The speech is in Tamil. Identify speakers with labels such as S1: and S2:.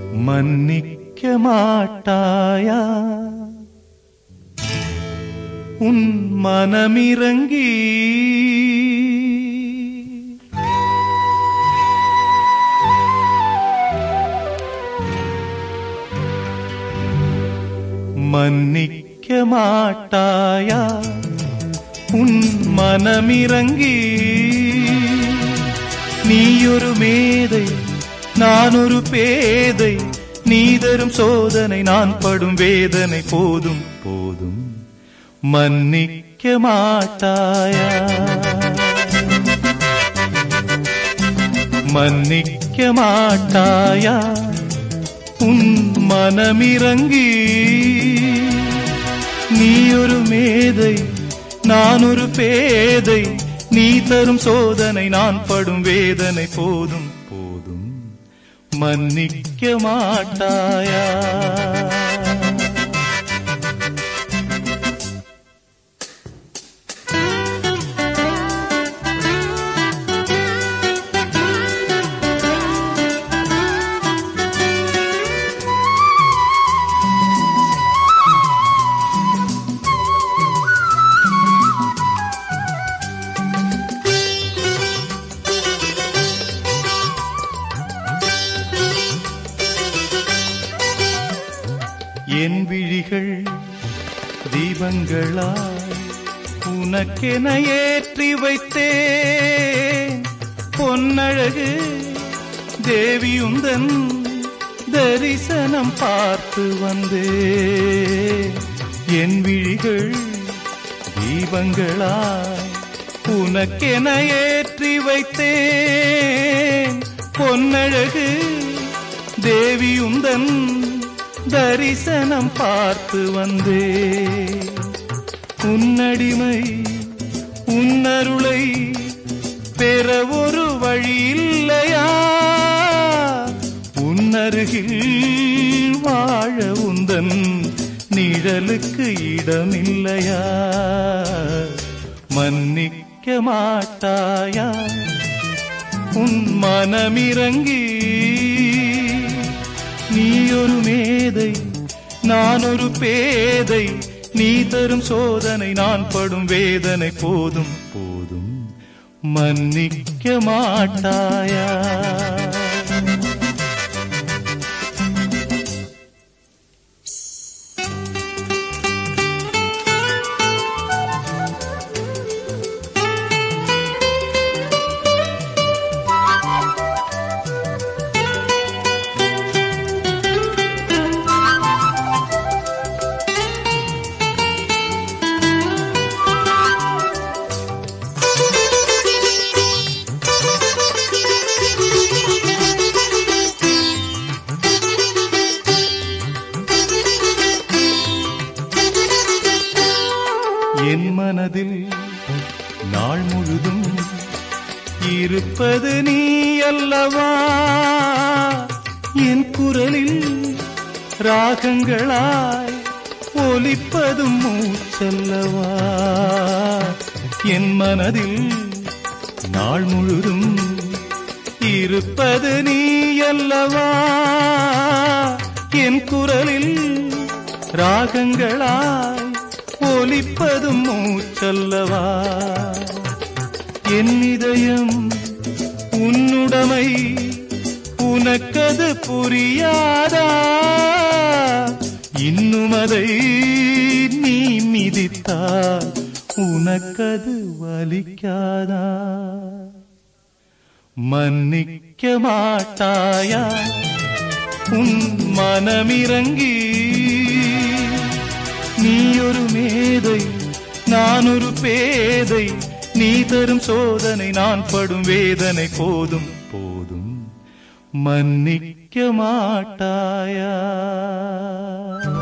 S1: மன்னிக்க மாட்டாயா உன் மனமிறங்கி மன்னிக்க மாட்டாயா உன் மனமிறங்கி நீயொரு மேதை நான் ஒரு பேதை நீ தரும் சோதனை நான் படும் வேதனை போதும் போதும் மன்னிக்க மாட்டாயா மன்னிக்க மாட்டாயா உன் மனமிறங்கி நீ ஒரு மேதை நான் ஒரு பேதை நீ தரும் சோதனை நான் படும் வேதனை போதும் போதும் மன்னிக்க மாட்டாயா என் விழிகள் தீபங்களாய் உனக்கென ஏற்றி வைத்தேன் பொன்னழகு தேவியுந்தன் தரிசனம் பார்த்து வந்தே என் விழிகள் தீபங்களாய் உனக்கென ஏற்றி வைத்தேன் பொன்னழகு தேவியுந்தன் தரிசனம் பார்த்து வந்தே உன்னடிமை உன்னருளை பெற ஒரு வழி இல்லையா உன்னருகில் வாழ உந்தன் நிழலுக்கு இடமில்லையா மன்னிக்க மாட்டாயா உன் மனமிறங்கி நீ ஒரு மேதை நான் ஒரு பேதை நீ தரும் சோதனை நான் படும் வேதனை போதும் போதும் மன்னிக்க மாட்டாயா என் மனதில் நாள் முழுதும் இருப்பது நீ அல்லவா என் குரலில் ராகங்களாய் ஒலிப்பதும் மூச்சல்லவா என் மனதில் நாள் முழுதும் இருப்பது நீ அல்லவா என் குரலில் ராகங்களாய் ஒலிப்பதும் மூச்சல்லவா என் இதயம் உன்னுடைமை உனக்கது புரியாதா இன்னும் அதை நீ மிதித்தால் உனக்கது வலிக்காதா மன்னிக்க மாட்டாயா உன் மனமிறங்கி நீ ஒரு மேதை நான் ஒரு பேதை நீ தரும் சோதனை நான் படும் வேதனை போதும் போதும் மன்னிக்க மாட்டாயா